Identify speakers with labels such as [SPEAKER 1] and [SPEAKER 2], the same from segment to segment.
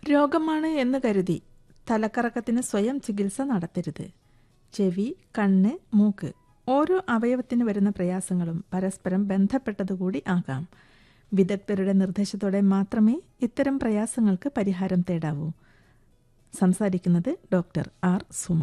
[SPEAKER 1] രോഗമാണ് എന്ന് കരുതി തലക്കറക്കത്തിന് സ്വയം ചികിത്സ നടത്തരുത് ചെവി കണ്ണ് മൂക്ക് ഓരോ അവയവത്തിന് വരുന്ന പ്രയാസങ്ങളും പരസ്പരം ബന്ധപ്പെട്ടതുകൂടി ആകാം വിദഗ്ധരുടെ നിർദ്ദേശത്തോടെ മാത്രമേ ഇത്തരം പ്രയാസങ്ങൾക്ക് പരിഹാരം തേടാവൂ സംസാരിക്കുന്നത് ഡോക്ടർ ആർ സുമ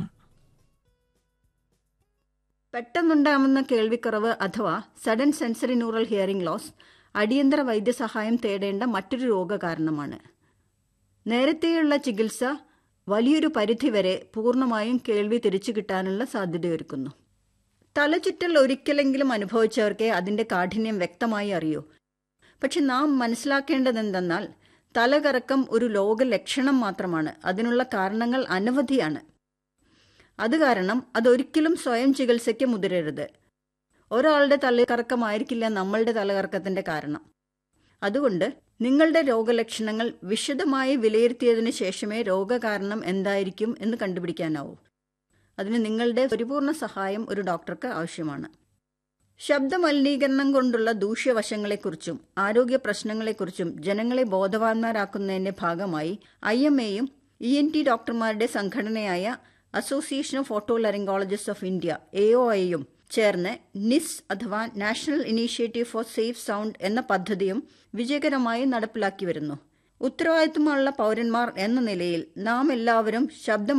[SPEAKER 2] പെട്ടെന്നുണ്ടാകുന്ന കേൾവിക്കുറവ് അഥവാ sudden sensory neural hearing loss അടിയന്തര വൈദ്യസഹായം തേടേണ്ട മറ്റൊരു രോഗകാരണമാണ് നേരത്തെയുള്ള ചികിത്സ വലിയൊരു പരിധിവരെ പൂർണ്ണമായും കേൾവി തിരിച്ചു കിട്ടാനുള്ള സാധ്യതയൊരുക്കുന്നു തലചുറ്റൽ ഒരിക്കലെങ്കിലും അനുഭവിച്ചവർക്കേ അതിന്റെ കാഠിന്യം വ്യക്തമായി അറിയൂ പക്ഷെ നാം മനസ്സിലാക്കേണ്ടതെന്തെന്നാൽ തലകറക്കം ഒരു ലോക ലക്ഷണം മാത്രമാണ് അതിനുള്ള കാരണങ്ങൾ അനവധിയാണ് അത് കാരണം അതൊരിക്കലും സ്വയം ചികിത്സയ്ക്ക് മുതിരരുത് ഒരാളുടെ തലകറക്കമായിരിക്കില്ല നമ്മളുടെ തലകറക്കത്തിന്റെ കാരണം അതുകൊണ്ട് നിങ്ങളുടെ രോഗലക്ഷണങ്ങൾ വിശദമായി വിലയിരുത്തിയതിനു ശേഷമേ രോഗകാരണം എന്തായിരിക്കും എന്ന് കണ്ടുപിടിക്കാനാവൂ അതിന് നിങ്ങളുടെ പരിപൂർണ സഹായം ഒരു ഡോക്ടർക്ക് ആവശ്യമാണ് ശബ്ദ മലിനീകരണം കൊണ്ടുള്ള ദൂഷ്യവശങ്ങളെക്കുറിച്ചും ആരോഗ്യ പ്രശ്നങ്ങളെക്കുറിച്ചും ജനങ്ങളെ ബോധവാന്മാരാക്കുന്നതിന്റെ ഭാഗമായി ഐ എം എയും ഇ എൻ ടി ഡോക്ടർമാരുടെ സംഘടനയായ association of otolaryngologist of India A O ഐയും ചേർന്ന് നിസ് അഥവാ national initiative for safe sound എന്ന പദ്ധതിയും വിജയകരമായി നടപ്പിലാക്കി വരുന്നു ഉത്തരവാദിത്തമുള്ള പൗരന്മാർ എന്ന നിലയിൽ നാം എല്ലാവരും ശബ്ദ